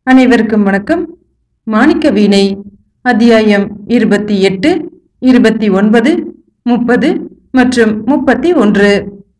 அனைவருக்கும் வணக்கம் மாணிக்க வீணை அத்தியாயம் இருபத்தி எட்டு இருபத்தி ஒன்பது முப்பது மற்றும் முப்பத்தி ஒன்று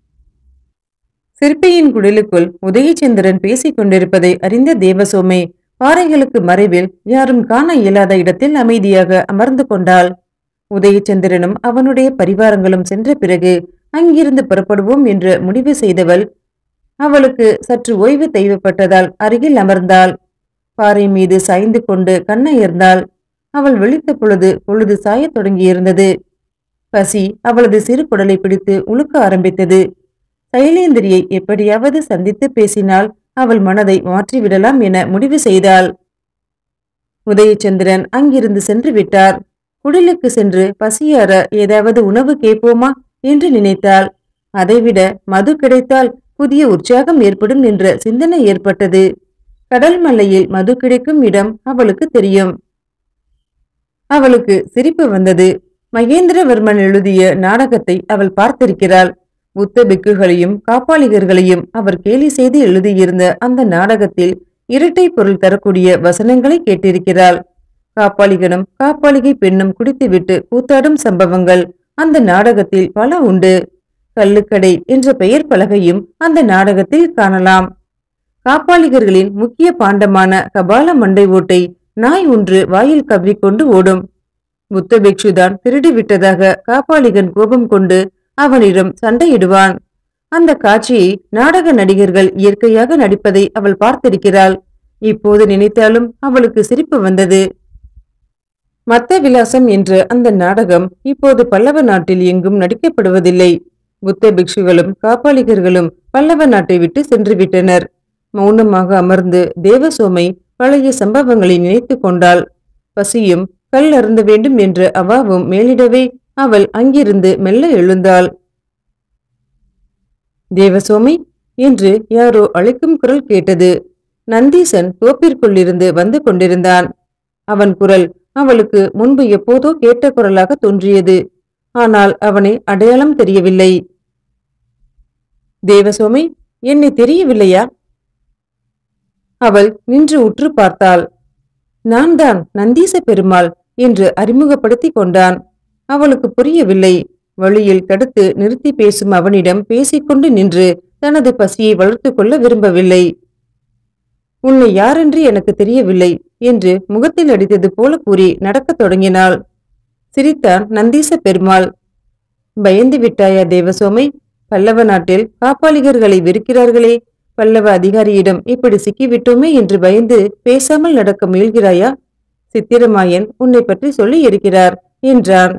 சிற்பியின் குடிலுக்குள் உதயச்சந்திரன் பேசிக் கொண்டிருப்பதை அறிந்த தேவசோமை பாறைகளுக்கு மறைவில் யாரும் காண இயலாத இடத்தில் அமைதியாக அமர்ந்து கொண்டாள் உதயச்சந்திரனும் அவனுடைய பரிவாரங்களும் சென்ற பிறகு அங்கிருந்து புறப்படுவோம் என்று முடிவு செய்தவள் அவளுக்கு சற்று ஓய்வு தேவைப்பட்டதால் அருகில் அமர்ந்தாள் பாறை மீது சாய்ந்து கொண்டு கண்ணயர்ந்தாள் அவள் விழித்த பொழுது பொழுது சாயத் தொடங்கியிருந்தது பசி அவளது சிறு குடலை பிடித்து உழுக்க ஆரம்பித்தது சைலேந்திரியை எப்படியாவது சந்தித்து பேசினால் அவள் மனதை மாற்றிவிடலாம் என முடிவு செய்தாள் உதயச்சந்திரன் அங்கிருந்து சென்று விட்டார் குடிலுக்கு சென்று பசியார ஏதாவது உணவு கேட்போமா என்று நினைத்தாள் அதைவிட மது கிடைத்தால் புதிய உற்சாகம் ஏற்படும் என்ற சிந்தனை ஏற்பட்டது கடல் மலையில் மது கிடைக்கும் இடம் அவளுக்கு தெரியும் அவளுக்கு சிரிப்பு வந்தது மகேந்திரவர்மன் எழுதிய நாடகத்தை அவள் பார்த்திருக்கிறாள் புத்த பிக்குகளையும் காப்பாளிகர்களையும் அவர் கேலி செய்து எழுதியிருந்த அந்த நாடகத்தில் இரட்டை பொருள் தரக்கூடிய வசனங்களை கேட்டிருக்கிறாள் காப்பாளிகனும் காப்பாளிகை பெண்ணும் குடித்துவிட்டு கூத்தாடும் சம்பவங்கள் அந்த நாடகத்தில் பல உண்டு கள்ளுக்கடை என்ற பெயர் பலகையும் அந்த நாடகத்தில் காணலாம் காப்பாளிகர்களின் முக்கிய பாண்டமான கபால மண்டை ஓட்டை நாய் ஒன்று வாயில் கவ்விக்கொண்டு ஓடும் புத்த பிக்ஷுதான் திருடி விட்டதாக காப்பாளிகன் கோபம் கொண்டு அவனிடம் சண்டையிடுவான் அந்த காட்சியை நாடக நடிகர்கள் இயற்கையாக நடிப்பதை அவள் பார்த்திருக்கிறாள் இப்போது நினைத்தாலும் அவளுக்கு சிரிப்பு வந்தது மத்த விலாசம் என்ற அந்த நாடகம் இப்போது பல்லவ நாட்டில் எங்கும் நடிக்கப்படுவதில்லை புத்த பிக்ஷுகளும் காப்பாளிகர்களும் பல்லவ நாட்டை விட்டு சென்று விட்டனர் மௌனமாக அமர்ந்து தேவசோமை பழைய சம்பவங்களை நினைத்து கொண்டாள் பசியும் கல் அருந்த வேண்டும் என்ற அவாவும் மேலிடவே அவள் அங்கிருந்து மெல்ல எழுந்தாள் தேவசோமி என்று யாரோ அழைக்கும் குரல் கேட்டது நந்தீசன் தோப்பிற்குள்ளிருந்து வந்து கொண்டிருந்தான் அவன் குரல் அவளுக்கு முன்பு எப்போதோ கேட்ட குரலாக தோன்றியது ஆனால் அவனை அடையாளம் தெரியவில்லை தேவசோமி என்னை தெரியவில்லையா அவள் நின்று உற்று பார்த்தாள் நான் தான் நந்தீச பெருமாள் என்று அறிமுகப்படுத்திக் கொண்டான் அவளுக்கு புரியவில்லை வழியில் தடுத்து நிறுத்தி பேசும் அவனிடம் பேசிக்கொண்டு நின்று தனது பசியை வளர்த்து கொள்ள விரும்பவில்லை உன்னை யாரென்று எனக்கு தெரியவில்லை என்று முகத்தில் அடித்தது போல கூறி நடக்கத் தொடங்கினாள் சிரித்தான் நந்தீச பெருமாள் பயந்து விட்டாயா தேவசோமை பல்லவ நாட்டில் காப்பாளிகர்களை வெறுக்கிறார்களே பல்லவ அதிகாரியிடம் இப்படி சிக்கிவிட்டோமே என்று பயந்து பேசாமல் நடக்க முயல்கிறாயா சித்திரமாயன் உன்னை பற்றி சொல்லி இருக்கிறார் என்றான்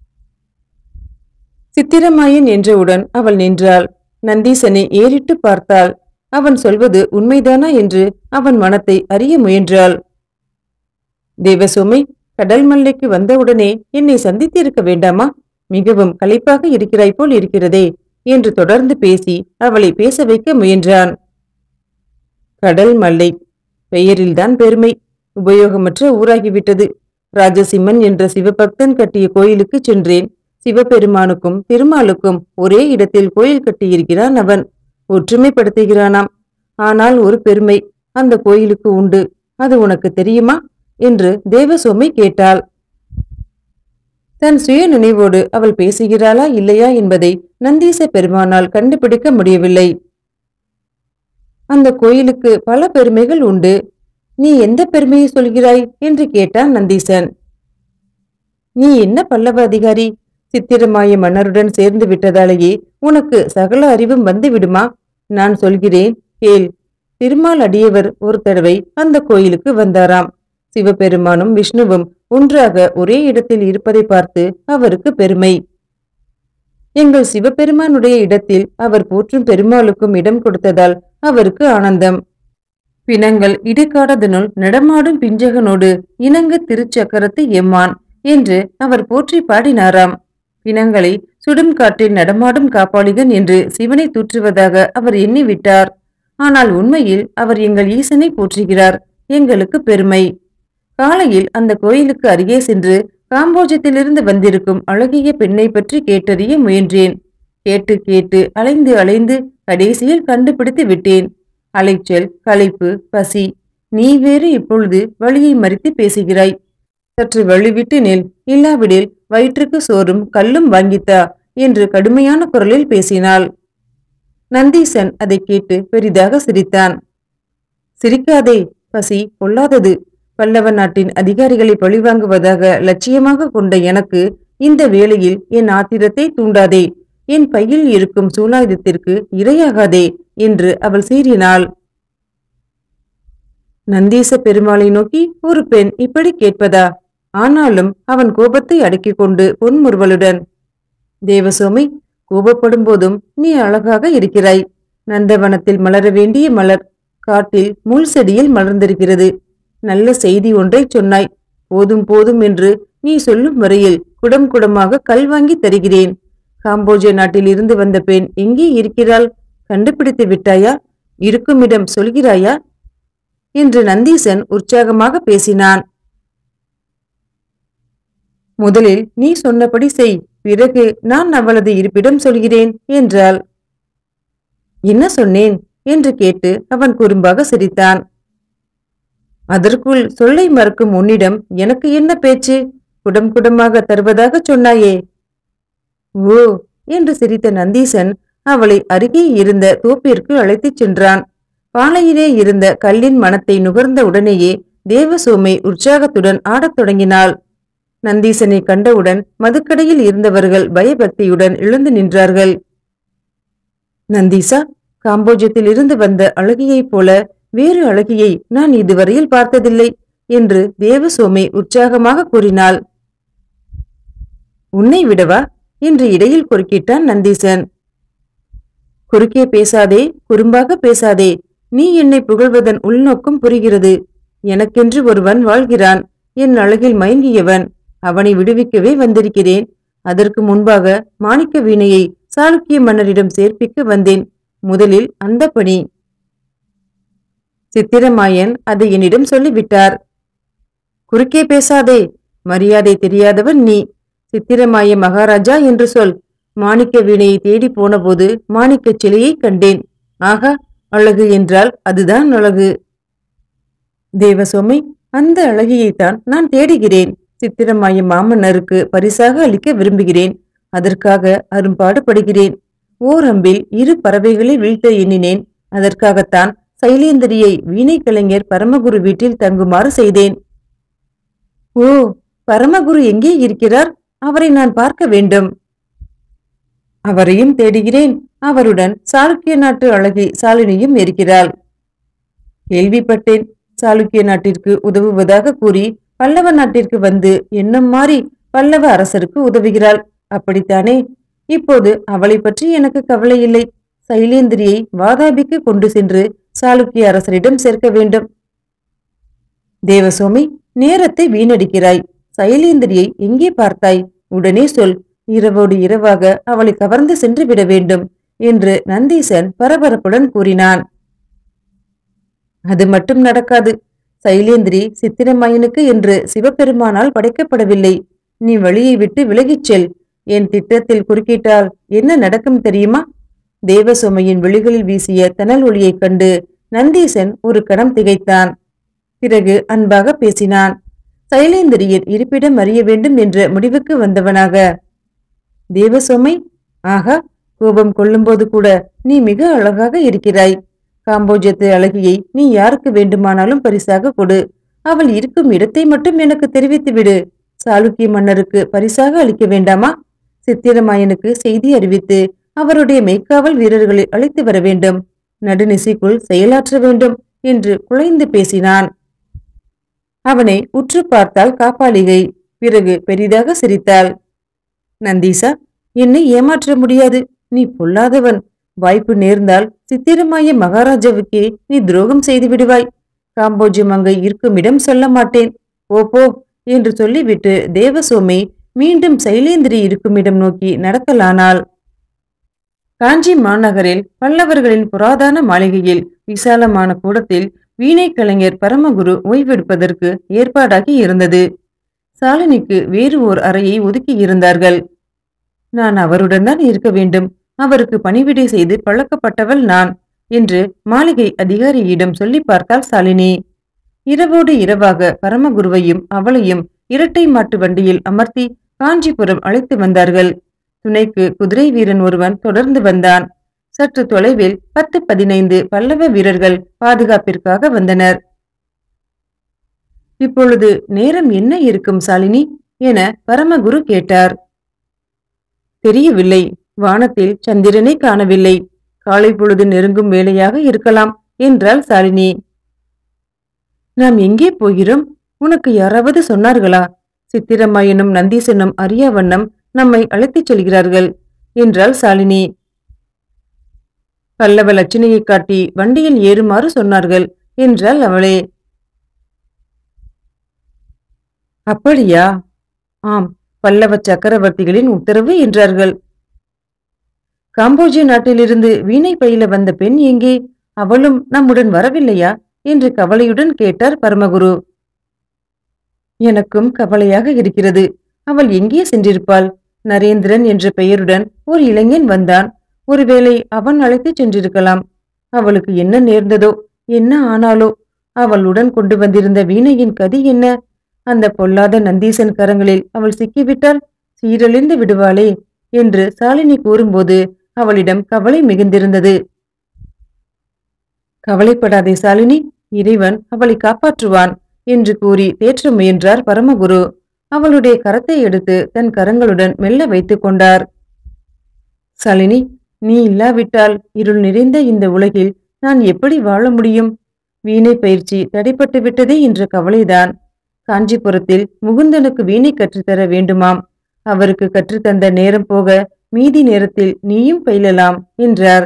சித்திரமாயன் என்றவுடன் அவள் நின்றாள் நந்தீசனை ஏறிட்டு பார்த்தாள் அவன் சொல்வது உண்மைதானா என்று அவன் மனத்தை அறிய முயன்றாள் தேவசோமை கடல் மல்லைக்கு வந்தவுடனே என்னை சந்தித்திருக்க வேண்டாமா மிகவும் களைப்பாக இருக்கிறாய் போல் இருக்கிறதே என்று தொடர்ந்து பேசி அவளை பேச வைக்க முயன்றான் கடல் மல்லை பெயரில்தான் பெருமை உபயோகமற்ற ஊராகிவிட்டது ராஜசிம்மன் என்ற சிவபக்தன் கட்டிய கோயிலுக்கு சென்றேன் சிவபெருமானுக்கும் திருமாலுக்கும் ஒரே இடத்தில் கோயில் கட்டியிருக்கிறான் அவன் ஒற்றுமைப்படுத்துகிறானாம் ஆனால் ஒரு பெருமை அந்த கோயிலுக்கு உண்டு அது உனக்கு தெரியுமா என்று தேவசோமை கேட்டாள் தன் சுய நினைவோடு அவள் பேசுகிறாளா இல்லையா என்பதை நந்தீச பெருமானால் கண்டுபிடிக்க முடியவில்லை அந்த கோயிலுக்கு பல பெருமைகள் உண்டு நீ எந்த பெருமையை சொல்கிறாய் என்று கேட்டான் நந்தீசன் நீ என்ன பல்லவ அதிகாரி சித்திரமாய மன்னருடன் சேர்ந்து விட்டதாலேயே உனக்கு சகல அறிவும் வந்து விடுமா நான் சொல்கிறேன் கேள் திருமால் அடியவர் ஒரு தடவை அந்த கோயிலுக்கு வந்தாராம் சிவபெருமானும் விஷ்ணுவும் ஒன்றாக ஒரே இடத்தில் இருப்பதை பார்த்து அவருக்கு பெருமை எங்கள் சிவபெருமானுடைய இடத்தில் அவர் போற்றும் பெருமாளுக்கும் இடம் கொடுத்ததால் அவருக்கு ஆனந்தம் பிணங்கள் இடைக்காடதனுள் நடமாடும் பிஞ்சகனோடு இணங்க திருச்சக்கரத்து எம்மான் என்று அவர் போற்றி பாடினாராம் பிணங்களை சுடும் காற்றில் நடமாடும் காப்பாளிகன் என்று சிவனை தூற்றுவதாக அவர் எண்ணிவிட்டார் ஆனால் உண்மையில் அவர் எங்கள் ஈசனை போற்றுகிறார் எங்களுக்கு பெருமை காலையில் அந்த கோயிலுக்கு அருகே சென்று காம்போஜத்திலிருந்து வந்திருக்கும் அழகிய பெண்ணை பற்றி கேட்டறிய முயன்றேன் கேட்டு கேட்டு அலைந்து அலைந்து கடைசியில் கண்டுபிடித்து விட்டேன் அலைச்சல் களைப்பு பசி நீ வேறு இப்பொழுது வழியை மறித்து பேசுகிறாய் சற்று வழிவிட்டு நில் இல்லாவிடில் வயிற்றுக்கு சோறும் கல்லும் வாங்கித்தா என்று கடுமையான குரலில் பேசினாள் நந்தீசன் அதை கேட்டு பெரிதாக சிரித்தான் சிரிக்காதே பசி பொல்லாதது பல்லவ நாட்டின் அதிகாரிகளை பழிவாங்குவதாக லட்சியமாக கொண்ட எனக்கு இந்த வேளையில் என் ஆத்திரத்தை தூண்டாதே என் பையில் இருக்கும் சூலாயுதத்திற்கு இரையாகாதே என்று அவள் சீறினாள் நந்தீச பெருமாளை நோக்கி ஒரு பெண் இப்படி கேட்பதா ஆனாலும் அவன் கோபத்தை அடக்கிக் கொண்டு பொன்முறுவலுடன் தேவசோமி கோபப்படும் போதும் நீ அழகாக இருக்கிறாய் நந்தவனத்தில் மலர வேண்டிய மலர் காட்டில் முள் செடியில் மலர்ந்திருக்கிறது நல்ல செய்தி ஒன்றை சொன்னாய் போதும் போதும் என்று நீ சொல்லும் வரையில் குடம் குடமாக கல் வாங்கி தருகிறேன் காம்போஜ நாட்டில் இருந்து வந்த பெண் எங்கே இருக்கிறாள் கண்டுபிடித்து விட்டாயா இருக்குமிடம் சொல்கிறாயா என்று நந்தீசன் உற்சாகமாக பேசினான் முதலில் நீ சொன்னபடி செய் பிறகு நான் அவளது இருப்பிடம் சொல்கிறேன் என்றாள் என்ன சொன்னேன் என்று கேட்டு அவன் குறும்பாக சிரித்தான் அதற்குள் சொல்லை மறக்கும் உன்னிடம் எனக்கு என்ன பேச்சு குடம் குடமாக தருவதாக சொன்னாயே ஓ என்று சிரித்த நந்தீசன் அவளை அருகே இருந்த தோப்பிற்கு அழைத்துச் சென்றான் பாலையிலே இருந்த கல்லின் மனத்தை நுகர்ந்த உடனேயே தேவசோமை உற்சாகத்துடன் ஆடத் தொடங்கினாள் நந்தீசனை கண்டவுடன் மதுக்கடையில் இருந்தவர்கள் பயபக்தியுடன் எழுந்து நின்றார்கள் நந்தீசா காம்போஜத்தில் இருந்து வந்த அழகியைப் போல வேறு அழகியை நான் இதுவரையில் பார்த்ததில்லை என்று தேவசோமை உற்சாகமாக கூறினாள் உன்னை விடவா என்று இடையில் குறுக்கிட்டான் நந்தீசன் குறுக்கே பேசாதே குறும்பாக பேசாதே நீ என்னை புகழ்வதன் உள்நோக்கம் புரிகிறது எனக்கென்று ஒருவன் வாழ்கிறான் என் அழகில் மயங்கியவன் அவனை விடுவிக்கவே வந்திருக்கிறேன் அதற்கு முன்பாக மாணிக்க வீணையை சாளுக்கிய மன்னரிடம் சேர்ப்பிக்க வந்தேன் முதலில் அந்த பணி சித்திரமாயன் அதை என்னிடம் சொல்லிவிட்டார் குறுக்கே பேசாதே மரியாதை தெரியாதவன் நீ சித்திரமாய மகாராஜா என்று சொல் மாணிக்க வீணையை தேடி போனபோது மாணிக்கச் சிலையை கண்டேன் ஆகா அழகு என்றால் அதுதான் அழகு தேவசோமை அந்த அழகியைத்தான் நான் தேடுகிறேன் சித்திரமாய மாமன்னருக்கு பரிசாக அளிக்க விரும்புகிறேன் அதற்காக அரும்பாடுபடுகிறேன் ஓரம்பில் இரு பறவைகளை வீழ்த்த எண்ணினேன் அதற்காகத்தான் சைலேந்திரியை வீணை கலைஞர் பரமகுரு வீட்டில் தங்குமாறு செய்தேன் ஓ பரமகுரு எங்கே இருக்கிறார் அவரை நான் பார்க்க வேண்டும் அவரையும் தேடுகிறேன் அவருடன் சாளுக்கிய நாட்டு அழகி சாலினியும் இருக்கிறாள் கேள்விப்பட்டேன் சாளுக்கிய நாட்டிற்கு உதவுவதாக கூறி பல்லவ நாட்டிற்கு வந்து எண்ணம் மாறி பல்லவ அரசருக்கு உதவுகிறாள் அப்படித்தானே இப்போது அவளை பற்றி எனக்கு கவலை இல்லை சைலேந்திரியை வாதாபிக்கு கொண்டு சென்று சாளுக்கிய அரசரிடம் சேர்க்க வேண்டும் தேவசோமி நேரத்தை வீணடிக்கிறாய் சைலேந்திரியை எங்கே பார்த்தாய் உடனே சொல் இரவோடு இரவாக அவளை கவர்ந்து சென்று விட வேண்டும் என்று நந்தீசன் பரபரப்புடன் கூறினான் அது மட்டும் நடக்காது சைலேந்திரி சித்திரமாயனுக்கு என்று சிவபெருமானால் படைக்கப்படவில்லை நீ வழியை விட்டு விலகிச் செல் என் திட்டத்தில் குறுக்கிட்டால் என்ன நடக்கும் தெரியுமா தேவசோமையின் விழிகளில் வீசிய தனல் ஒளியைக் கண்டு நந்தீசன் ஒரு கணம் திகைத்தான் பிறகு அன்பாக பேசினான் சைலேந்திரியின் இருப்பிடம் அறிய வேண்டும் என்ற முடிவுக்கு வந்தவனாக தேவசோமை ஆகா கோபம் கொள்ளும்போது கூட நீ மிக அழகாக இருக்கிறாய் காம்போஜத்து அழகியை நீ யாருக்கு வேண்டுமானாலும் பரிசாக கொடு அவள் இருக்கும் இடத்தை மட்டும் எனக்கு தெரிவித்து விடு சாளுக்கிய மன்னருக்கு பரிசாக அளிக்க வேண்டாமா சித்திரமாயனுக்கு செய்தி அறிவித்து அவருடைய மெய்க்காவல் வீரர்களை அழைத்து வர வேண்டும் நடுநிசைக்குள் செயலாற்ற வேண்டும் என்று குழைந்து பேசினான் அவனை உற்று பார்த்தாள் காப்பாளிகை பிறகு பெரிதாக சிரித்தாள் நந்தீசா என்னை ஏமாற்ற முடியாது நீ பொல்லாதவன் வாய்ப்பு நேர்ந்தால் சித்திரமாய மகாராஜாவுக்கே நீ துரோகம் செய்து விடுவாய் காம்போஜம் அங்கு இருக்குமிடம் சொல்ல மாட்டேன் ஓ போ என்று சொல்லிவிட்டு தேவசோமி மீண்டும் சைலேந்திரி இருக்குமிடம் நோக்கி நடக்கலானாள் காஞ்சி மாநகரில் பல்லவர்களின் புராதன மாளிகையில் விசாலமான கூடத்தில் வீணை கலைஞர் பரமகுரு ஓய்வெடுப்பதற்கு ஏற்பாடாகி இருந்தது சாலினிக்கு வேறு ஓர் அறையை ஒதுக்கி இருந்தார்கள் நான் அவருடன் தான் இருக்க வேண்டும் அவருக்கு பணிவிடை செய்து பழக்கப்பட்டவள் நான் என்று மாளிகை அதிகாரியிடம் சொல்லி பார்த்தாள் சாலினி இரவோடு இரவாக பரமகுருவையும் அவளையும் இரட்டை மாட்டு வண்டியில் அமர்த்தி காஞ்சிபுரம் அழைத்து வந்தார்கள் துணைக்கு குதிரை வீரன் ஒருவன் தொடர்ந்து வந்தான் சற்று தொலைவில் பத்து பதினைந்து பல்லவ வீரர்கள் பாதுகாப்பிற்காக வந்தனர் இப்பொழுது நேரம் என்ன இருக்கும் சாலினி என பரமகுரு கேட்டார் தெரியவில்லை வானத்தில் சந்திரனை காணவில்லை காலை பொழுது நெருங்கும் வேளையாக இருக்கலாம் என்றாள் சாலினி நாம் எங்கே போகிறோம் உனக்கு யாராவது சொன்னார்களா சித்திரமாயனும் நந்தீசனும் அறியா வண்ணம் நம்மை அழைத்துச் செல்கிறார்கள் என்றாள் சாலினி பல்லவ லட்சணையைக் காட்டி வண்டியில் ஏறுமாறு சொன்னார்கள் என்றாள் அவளே அப்படியா ஆம் பல்லவ சக்கரவர்த்திகளின் உத்தரவு என்றார்கள் காம்போஜிய நாட்டிலிருந்து வீணை பயில வந்த பெண் எங்கே அவளும் நம்முடன் வரவில்லையா என்று கவலையுடன் கேட்டார் பரமகுரு எனக்கும் கவலையாக இருக்கிறது அவள் எங்கே சென்றிருப்பாள் நரேந்திரன் என்ற பெயருடன் ஒரு இளைஞன் வந்தான் ஒருவேளை அவன் அழைத்துச் சென்றிருக்கலாம் அவளுக்கு என்ன நேர்ந்ததோ என்ன ஆனாலோ அவளுடன் கொண்டு வந்திருந்த வீணையின் கதி என்ன அந்த பொல்லாத நந்தீசன் கரங்களில் அவள் சிக்கிவிட்டால் சீரழிந்து விடுவாளே என்று சாலினி கூறும்போது அவளிடம் கவலை மிகுந்திருந்தது கவலைப்படாதே சாலினி இறைவன் அவளை காப்பாற்றுவான் என்று கூறி தேற்ற முயன்றார் பரமகுரு அவளுடைய கரத்தை எடுத்து தன் கரங்களுடன் மெல்ல வைத்துக் கொண்டார் சாலினி நீ இல்லாவிட்டால் இருள் நிறைந்த இந்த உலகில் நான் எப்படி வாழ முடியும் வீணை பயிற்சி தடைப்பட்டு விட்டதே என்ற கவலைதான் காஞ்சிபுரத்தில் முகுந்தனுக்கு வீணை கற்றுத்தர வேண்டுமாம் அவருக்கு கற்றுத்தந்த நேரம் போக மீதி நேரத்தில் நீயும் பயிலலாம் என்றார்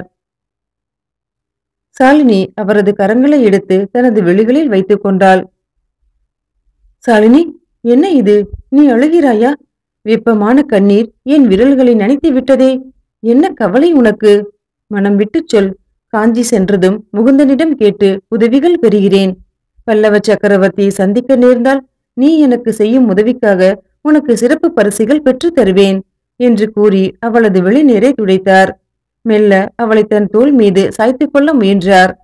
சாலினி அவரது கரங்களை எடுத்து தனது வெளிகளில் வைத்துக் கொண்டாள் சாலினி என்ன இது நீ அழுகிறாயா வெப்பமான கண்ணீர் என் விரல்களை நனைத்து விட்டதே என்ன கவலை உனக்கு மனம் விட்டுச் சொல் காஞ்சி சென்றதும் முகுந்தனிடம் கேட்டு உதவிகள் பெறுகிறேன் பல்லவ சக்கரவர்த்தியை சந்திக்க நேர்ந்தால் நீ எனக்கு செய்யும் உதவிக்காக உனக்கு சிறப்பு பரிசுகள் பெற்றுத் தருவேன் என்று கூறி அவளது வெளிநீரை துடைத்தார் மெல்ல அவளை தன் தோள் மீது சாய்த்துக் கொள்ள முயன்றார்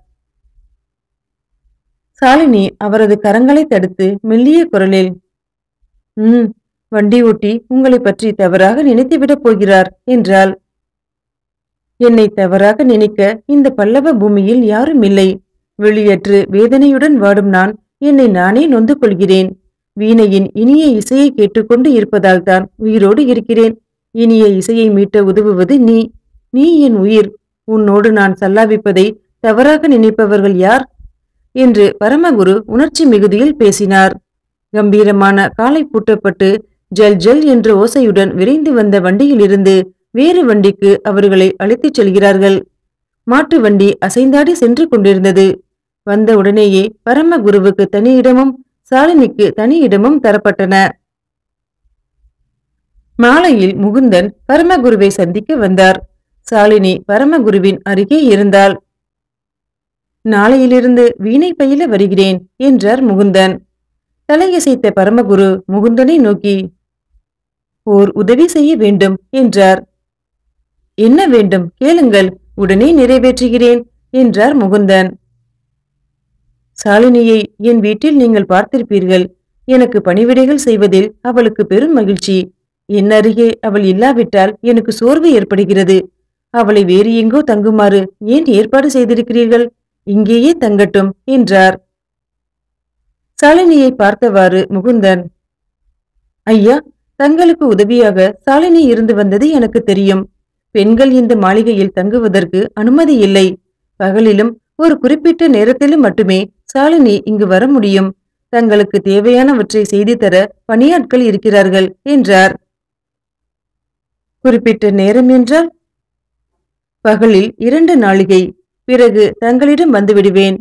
சாலினி அவரது கரங்களை தடுத்து மெல்லிய குரலில் ம் வண்டி ஓட்டி உங்களை பற்றி தவறாக நினைத்துவிடப் போகிறார் என்றாள் என்னை தவறாக நினைக்க இந்த பல்லவ பூமியில் யாரும் இல்லை வெளியற்று வேதனையுடன் வாடும் நான் என்னை நானே நொந்து கொள்கிறேன் வீணையின் இனிய இசையை கேட்டுக்கொண்டு இருப்பதால் தான் உயிரோடு இருக்கிறேன் இனிய இசையை மீட்ட உதவுவது நீ நீ என் உயிர் உன்னோடு நான் சல்லாபிப்பதை தவறாக நினைப்பவர்கள் யார் என்று பரமகுரு உணர்ச்சி மிகுதியில் பேசினார் கம்பீரமான காலை பூட்டப்பட்டு ஜல் ஜல் என்ற ஓசையுடன் விரைந்து வந்த வண்டியிலிருந்து வேறு வண்டிக்கு அவர்களை அழைத்துச் செல்கிறார்கள் மாட்டு வண்டி அசைந்தாடி சென்று கொண்டிருந்தது வந்த உடனேயே பரமகுருவுக்கு தனி இடமும் சாலினிக்கு தனி இடமும் தரப்பட்டன மாலையில் முகுந்தன் பரமகுருவை சந்திக்க வந்தார் சாலினி பரமகுருவின் அருகே இருந்தாள் நாளையிலிருந்து வீணை பயில வருகிறேன் என்றார் முகுந்தன் தலையசைத்த பரமகுரு முகுந்தனை நோக்கி ஓர் உதவி செய்ய வேண்டும் என்றார் என்ன வேண்டும் கேளுங்கள் உடனே நிறைவேற்றுகிறேன் என்றார் முகுந்தன் சாலினியை என் வீட்டில் நீங்கள் பார்த்திருப்பீர்கள் எனக்கு பணிவிடைகள் செய்வதில் அவளுக்கு பெரும் மகிழ்ச்சி என் அருகே அவள் இல்லாவிட்டால் எனக்கு சோர்வு ஏற்படுகிறது அவளை வேறு எங்கோ தங்குமாறு ஏன் ஏற்பாடு செய்திருக்கிறீர்கள் இங்கேயே தங்கட்டும் என்றார் சாலினியை பார்த்தவாறு முகுந்தன் ஐயா தங்களுக்கு உதவியாக சாலினி இருந்து வந்தது எனக்கு தெரியும் பெண்கள் இந்த மாளிகையில் தங்குவதற்கு அனுமதி இல்லை பகலிலும் ஒரு குறிப்பிட்ட நேரத்திலும் மட்டுமே சாலினி இங்கு வர முடியும் தங்களுக்கு தேவையானவற்றை செய்து தர பணியாட்கள் இருக்கிறார்கள் என்றார் குறிப்பிட்ட நேரம் என்றால் பகலில் இரண்டு நாளிகை பிறகு தங்களிடம் வந்துவிடுவேன்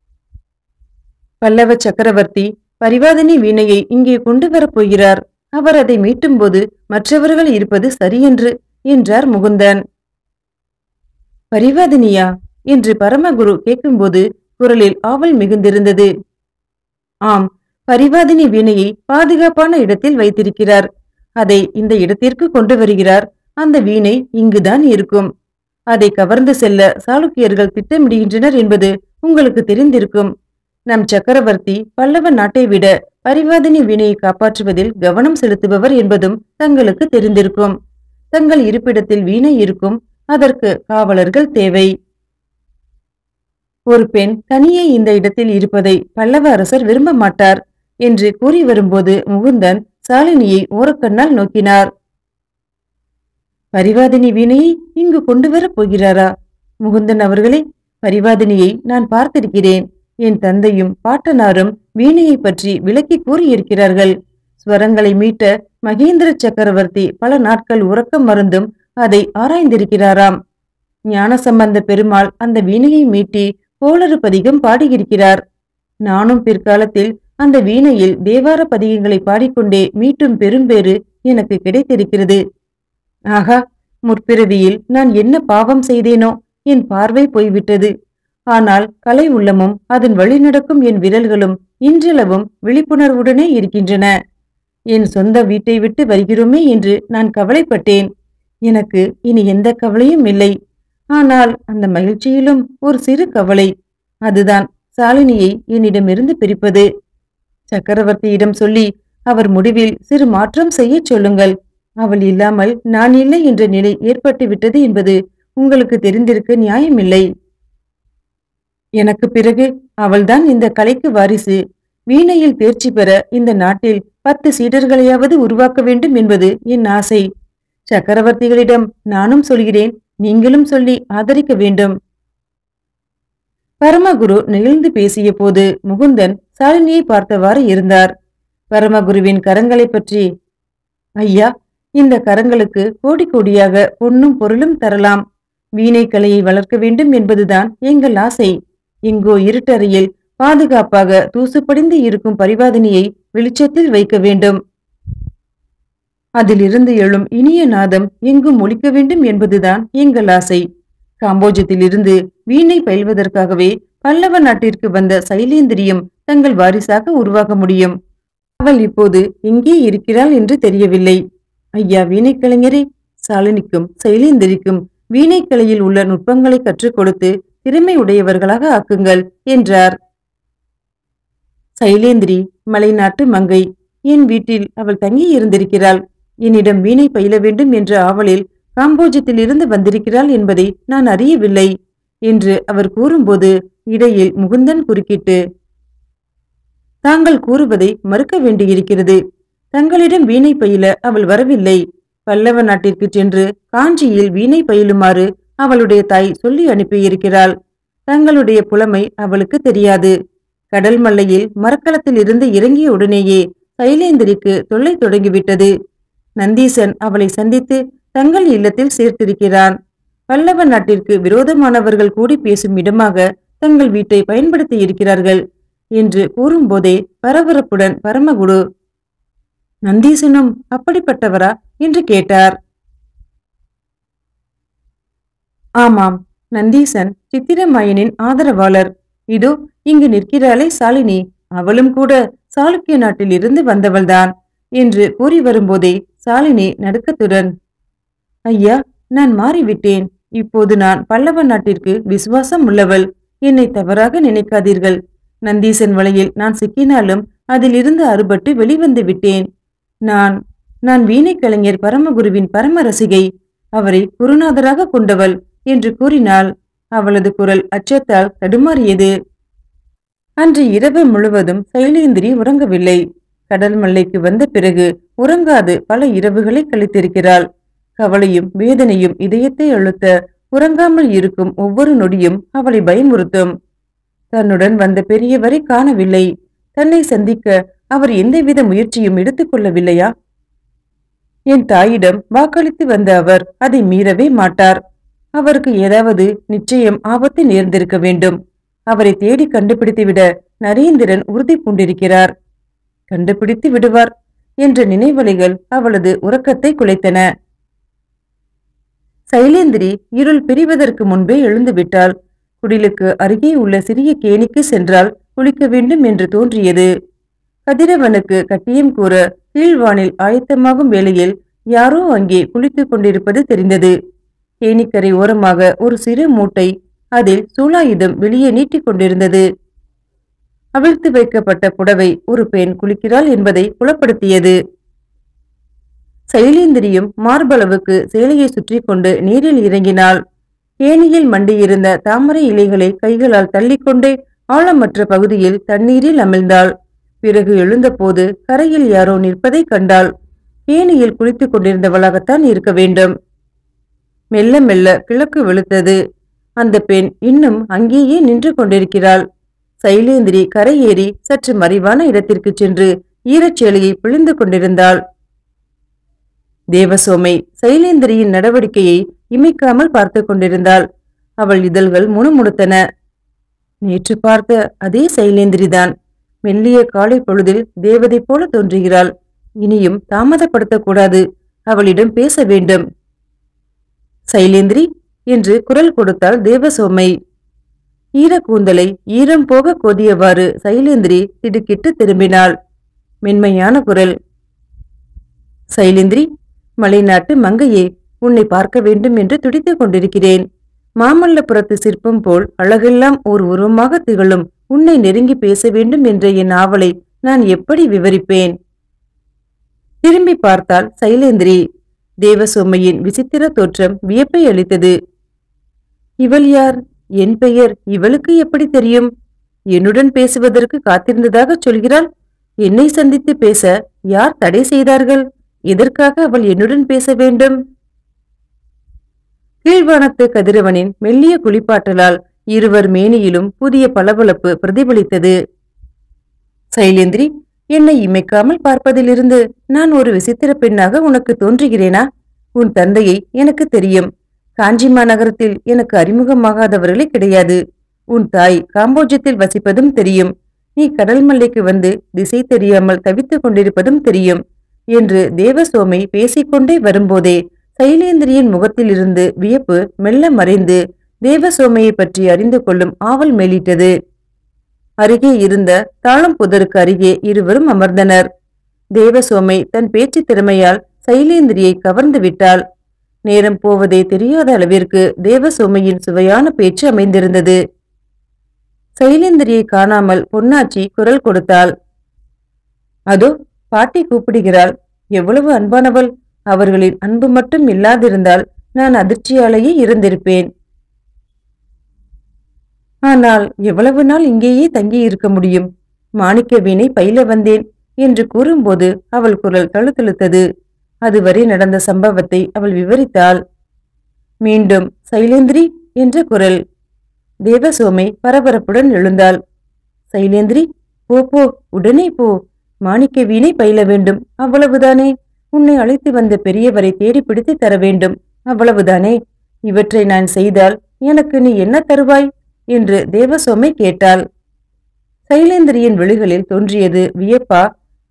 பல்லவ சக்கரவர்த்தி பரிவாதினி வீணையை இங்கே கொண்டு வரப் போகிறார் அவர் அதை மீட்டும்போது மற்றவர்கள் இருப்பது சரியென்று என்றார் முகுந்தன் பரிவாதினியா என்று பரமகுரு கேட்கும்போது குரலில் ஆவல் மிகுந்திருந்தது ஆம் பரிவாதினி வீணையை பாதுகாப்பான இடத்தில் வைத்திருக்கிறார் அதை இந்த இடத்திற்கு கொண்டு வருகிறார் அந்த வீணை இங்குதான் இருக்கும் அதை கவர்ந்து செல்ல சாளுக்கியர்கள் திட்டமிடுகின்றனர் என்பது உங்களுக்கு தெரிந்திருக்கும் நம் சக்கரவர்த்தி பல்லவ நாட்டை விட பரிவாதினி வீணையை காப்பாற்றுவதில் கவனம் செலுத்துபவர் என்பதும் தங்களுக்கு தெரிந்திருக்கும் தங்கள் இருப்பிடத்தில் வீணை இருக்கும் அதற்கு காவலர்கள் தேவை ஒரு பெண் தனியே இந்த இடத்தில் இருப்பதை பல்லவ அரசர் விரும்ப மாட்டார் என்று கூறி வரும்போது முகுந்தன் சாலினியை ஓரக்கண்ணால் நோக்கினார் பரிவாதினி வீணையை இங்கு கொண்டு வரப் போகிறாரா முகுந்தன் அவர்களே பரிவாதினியை நான் பார்த்திருக்கிறேன் என் தந்தையும் பாட்டனாரும் வீணையை பற்றி விளக்கி கூறியிருக்கிறார்கள் ஸ்வரங்களை மீட்ட மகேந்திர சக்கரவர்த்தி பல நாட்கள் உறக்கம் மருந்தும் அதை ஆராய்ந்திருக்கிறாராம் ஞானசம்பந்த பெருமாள் அந்த வீணையை மீட்டி கோளறு பதிகம் பாடியிருக்கிறார் நானும் பிற்காலத்தில் அந்த வீணையில் தேவார பதிகங்களை பாடிக்கொண்டே மீட்டும் பெரும்பேறு எனக்கு கிடைத்திருக்கிறது ஆகா முற்பிறவியில் நான் என்ன பாவம் செய்தேனோ என் பார்வை போய்விட்டது ஆனால் கலை உள்ளமும் அதன் வழிநடக்கும் என் விரல்களும் இன்றளவும் விழிப்புணர்வுடனே இருக்கின்றன என் சொந்த வீட்டை விட்டு வருகிறோமே என்று நான் கவலைப்பட்டேன் எனக்கு இனி எந்த கவலையும் இல்லை ஆனால் அந்த மகிழ்ச்சியிலும் ஒரு சிறு கவலை அதுதான் சாலினியை என்னிடமிருந்து பிரிப்பது சக்கரவர்த்தியிடம் சொல்லி அவர் முடிவில் சிறு மாற்றம் செய்யச் சொல்லுங்கள் அவள் இல்லாமல் நான் இல்லை என்ற நிலை ஏற்பட்டு விட்டது என்பது உங்களுக்கு தெரிந்திருக்க நியாயமில்லை எனக்கு பிறகு அவள்தான் இந்த கலைக்கு வாரிசு வீணையில் தேர்ச்சி பெற இந்த நாட்டில் பத்து சீடர்களையாவது உருவாக்க வேண்டும் என்பது என் ஆசை சக்கரவர்த்திகளிடம் நானும் சொல்கிறேன் நீங்களும் சொல்லி ஆதரிக்க வேண்டும் பரமகுரு நெகிழ்ந்து பேசிய போது முகுந்தன் சாலினியை பார்த்தவாறு இருந்தார் பரமகுருவின் கரங்களைப் பற்றி ஐயா இந்த கரங்களுக்கு கோடி கோடியாக பொன்னும் பொருளும் தரலாம் வீணை கலையை வளர்க்க வேண்டும் என்பதுதான் எங்கள் ஆசை எங்கோ இருட்டறையில் பாதுகாப்பாக தூசுப்படிந்து இருக்கும் பரிவாதினியை வெளிச்சத்தில் வைக்க வேண்டும் அதிலிருந்து எழும் இனிய நாதம் எங்கும் ஒலிக்க வேண்டும் என்பதுதான் எங்கள் ஆசை காம்போஜத்திலிருந்து வீணை பயில்வதற்காகவே பல்லவ நாட்டிற்கு வந்த சைலேந்திரியம் தங்கள் வாரிசாக உருவாக முடியும் அவள் இப்போது எங்கே இருக்கிறாள் என்று தெரியவில்லை ஐயா வீணை கலைஞரே சாலினிக்கும் சைலேந்திரிக்கும் வீணை கலையில் உள்ள நுட்பங்களை கற்றுக் கொடுத்து திறமை உடையவர்களாக ஆக்குங்கள் என்றார் சைலேந்திரி மலைநாட்டு மங்கை என் வீட்டில் அவள் தங்கி இருந்திருக்கிறாள் என்னிடம் வீணை பயில வேண்டும் என்ற ஆவலில் காம்போஜத்திலிருந்து வந்திருக்கிறாள் என்பதை நான் அறியவில்லை என்று அவர் கூறும்போது இடையில் முகுந்தன் குறுக்கிட்டு தாங்கள் கூறுவதை மறுக்க வேண்டியிருக்கிறது தங்களிடம் வீணை பயில அவள் வரவில்லை பல்லவ நாட்டிற்கு சென்று காஞ்சியில் வீணை பயிலுமாறு அவளுடைய தாய் சொல்லி அனுப்பியிருக்கிறாள் தங்களுடைய புலமை அவளுக்கு தெரியாது கடல் மல்லையில் மரக்கலத்தில் இருந்து இறங்கிய உடனேயே சைலேந்திரிக்கு தொல்லை தொடங்கிவிட்டது நந்தீசன் அவளை சந்தித்து தங்கள் இல்லத்தில் சேர்த்திருக்கிறான் பல்லவ நாட்டிற்கு விரோதமானவர்கள் கூடி பேசும் இடமாக தங்கள் வீட்டை பயன்படுத்தி இருக்கிறார்கள் என்று கூறும்போதே பரபரப்புடன் பரமகுரு நந்தீசனும் அப்படிப்பட்டவரா என்று கேட்டார் ஆமாம் நந்தீசன் சித்திரமாயனின் ஆதரவாளர் இதோ இங்கு நிற்கிறாளே சாலினி அவளும் கூட சாளுக்கிய நாட்டில் இருந்து வந்தவள்தான் என்று கூறி வரும்போதே சாலினி நடுக்கத்துடன் ஐயா நான் மாறிவிட்டேன் இப்போது நான் பல்லவ நாட்டிற்கு விசுவாசம் உள்ளவள் என்னை தவறாக நினைக்காதீர்கள் நந்தீசன் வலையில் நான் சிக்கினாலும் அதிலிருந்து அறுபட்டு வெளிவந்து விட்டேன் நான் நான் வீணை கலைஞர் பரமகுருவின் பரம ரசிகை அவரை குருநாதராக கொண்டவள் என்று கூறினாள் அவளது குரல் அச்சத்தால் தடுமாறியது அன்று இரவு முழுவதும் சைலேந்திரி உறங்கவில்லை கடல் மல்லைக்கு வந்த பிறகு உறங்காது பல இரவுகளை கழித்திருக்கிறாள் கவலையும் வேதனையும் இதயத்தை அழுத்த உறங்காமல் இருக்கும் ஒவ்வொரு நொடியும் அவளை பயமுறுத்தும் தன்னுடன் வந்த பெரியவரை காணவில்லை தன்னை சந்திக்க அவர் எந்தவித முயற்சியும் எடுத்துக்கொள்ளவில்லையா என் தாயிடம் வாக்களித்து வந்த அவர் அதை மீறவே மாட்டார் அவருக்கு ஏதாவது நிச்சயம் ஆபத்து நேர்ந்திருக்க வேண்டும் அவரை தேடி கண்டுபிடித்துவிட நரேந்திரன் உறுதி பூண்டிருக்கிறார் கண்டுபிடித்து விடுவார் என்ற நினைவலைகள் அவளது உறக்கத்தை குலைத்தன சைலேந்திரி இருள் பிரிவதற்கு முன்பே எழுந்து விட்டாள் குடிலுக்கு அருகே உள்ள சிறிய கேணிக்கு சென்றால் குளிக்க வேண்டும் என்று தோன்றியது கதிரவனுக்கு கட்டியம் கூற கீழ்வானில் ஆயத்தமாகும் வேளையில் யாரோ அங்கே குளித்துக் கொண்டிருப்பது தெரிந்தது கேணிக்கரை ஓரமாக ஒரு சிறு மூட்டை அதில் சூலாயுதம் வெளியே நீட்டிக் கொண்டிருந்தது அவிழ்த்து வைக்கப்பட்ட புடவை ஒரு பெண் குளிக்கிறாள் என்பதை புலப்படுத்தியது சைலேந்திரியும் மார்பளவுக்கு சேலையை சுற்றி கொண்டு நீரில் இறங்கினாள் ஏனியில் மண்டியிருந்த தாமரை இலைகளை கைகளால் தள்ளிக்கொண்டே ஆழமற்ற பகுதியில் தண்ணீரில் அமிழ்ந்தாள் பிறகு எழுந்தபோது கரையில் யாரோ நிற்பதைக் கண்டாள் ஏனியில் குளித்துக் கொண்டிருந்தவளாகத்தான் இருக்க வேண்டும் மெல்ல மெல்ல கிழக்கு வெளுத்தது அந்த பெண் இன்னும் அங்கேயே நின்று கொண்டிருக்கிறாள் சைலேந்திரி கரையேறி சற்று மறைவான இடத்திற்கு சென்று ஈரச்சேலையை பிழிந்து கொண்டிருந்தாள் தேவசோமை சைலேந்திரியின் நடவடிக்கையை இமைக்காமல் பார்த்து கொண்டிருந்தாள் அவள் இதழ்கள் முணுமுணுத்தன நேற்று பார்த்த அதே சைலேந்திரிதான் மெல்லிய காலை பொழுதில் தேவதை போல தோன்றுகிறாள் இனியும் தாமதப்படுத்தக்கூடாது அவளிடம் பேச வேண்டும் சைலேந்திரி என்று குரல் கொடுத்தாள் தேவசோமை ஈரக்கூந்தலை ஈரம் போக கோதியவாறு சைலேந்திரி திடுக்கிட்டு திரும்பினாள் மென்மையான குரல் சைலேந்திரி மலைநாட்டு மங்கையே உன்னை பார்க்க வேண்டும் என்று துடித்துக் கொண்டிருக்கிறேன் மாமல்லபுரத்து சிற்பம் போல் அழகெல்லாம் ஓர் உருவமாக திகழும் உன்னை நெருங்கி பேச வேண்டும் என்ற என் ஆவலை நான் எப்படி விவரிப்பேன் திரும்பி பார்த்தால் சைலேந்திரி தேவசோமையின் விசித்திர தோற்றம் வியப்பை அளித்தது இவள் யார் என் பெயர் இவளுக்கு எப்படி தெரியும் என்னுடன் பேசுவதற்கு காத்திருந்ததாகச் சொல்கிறாள் என்னை சந்தித்து பேச யார் தடை செய்தார்கள் எதற்காக அவள் என்னுடன் பேச வேண்டும் கீழ்வானத்து கதிரவனின் மெல்லிய குளிப்பாட்டலால் இருவர் மேனியிலும் புதிய பளபளப்பு பிரதிபலித்தது சைலேந்திரி என்னை இமைக்காமல் பார்ப்பதிலிருந்து நான் ஒரு விசித்திர பெண்ணாக உனக்கு தோன்றுகிறேனா உன் தந்தையை எனக்கு தெரியும் காஞ்சி மாநகரத்தில் எனக்கு அறிமுகமாகாதவர்களே கிடையாது உன் தாய் காம்போஜத்தில் வசிப்பதும் தெரியும் நீ கடல் மல்லைக்கு வந்து திசை தெரியாமல் தவித்துக் கொண்டிருப்பதும் தெரியும் என்று தேவசோமை பேசிக்கொண்டே வரும்போதே சைலேந்திரியின் முகத்திலிருந்து வியப்பு மெல்ல மறைந்து தேவசோமையை பற்றி அறிந்து கொள்ளும் ஆவல் மேலிட்டது அருகே இருந்த தாளம் புதருக்கு அருகே இருவரும் அமர்ந்தனர் தேவசோமை தன் பேச்சு திறமையால் சைலேந்திரியை கவர்ந்து விட்டாள் நேரம் போவதே தெரியாத அளவிற்கு தேவசோமையின் சுவையான பேச்சு அமைந்திருந்தது சைலேந்திரியை காணாமல் பொன்னாச்சி குரல் கொடுத்தாள் அதோ பாட்டி கூப்பிடுகிறாள் எவ்வளவு அன்பானவள் அவர்களின் அன்பு மட்டும் இல்லாதிருந்தால் நான் அதிர்ச்சியாலேயே இருந்திருப்பேன் ஆனால் எவ்வளவு நாள் இங்கேயே தங்கி இருக்க முடியும் மாணிக்க வீணை பயில வந்தேன் என்று கூறும்போது அவள் குரல் தழுத்தழுத்தது அதுவரை நடந்த சம்பவத்தை அவள் விவரித்தாள் மீண்டும் சைலேந்திரி என்ற குரல் தேவசோமை பரபரப்புடன் எழுந்தாள் சைலேந்திரி போ போ உடனே போ மாணிக்க வீணை பயில வேண்டும் அவ்வளவுதானே உன்னை அழைத்து வந்த பெரியவரை தேடி பிடித்து தர வேண்டும் அவ்வளவுதானே இவற்றை நான் செய்தால் எனக்கு நீ என்ன தருவாய் என்று தேவசோமை கேட்டாள் சைலேந்திரியின் விழிகளில் தோன்றியது வியப்பா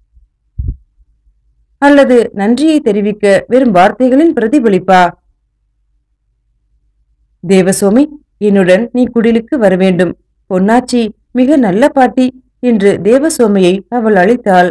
அல்லது நன்றியை தெரிவிக்க வெறும் வார்த்தைகளின் பிரதிபலிப்பா தேவசோமி என்னுடன் நீ குடிலுக்கு வர வேண்டும் பொன்னாச்சி மிக நல்ல பாட்டி என்று தேவசோமையை அவள் அழைத்தாள்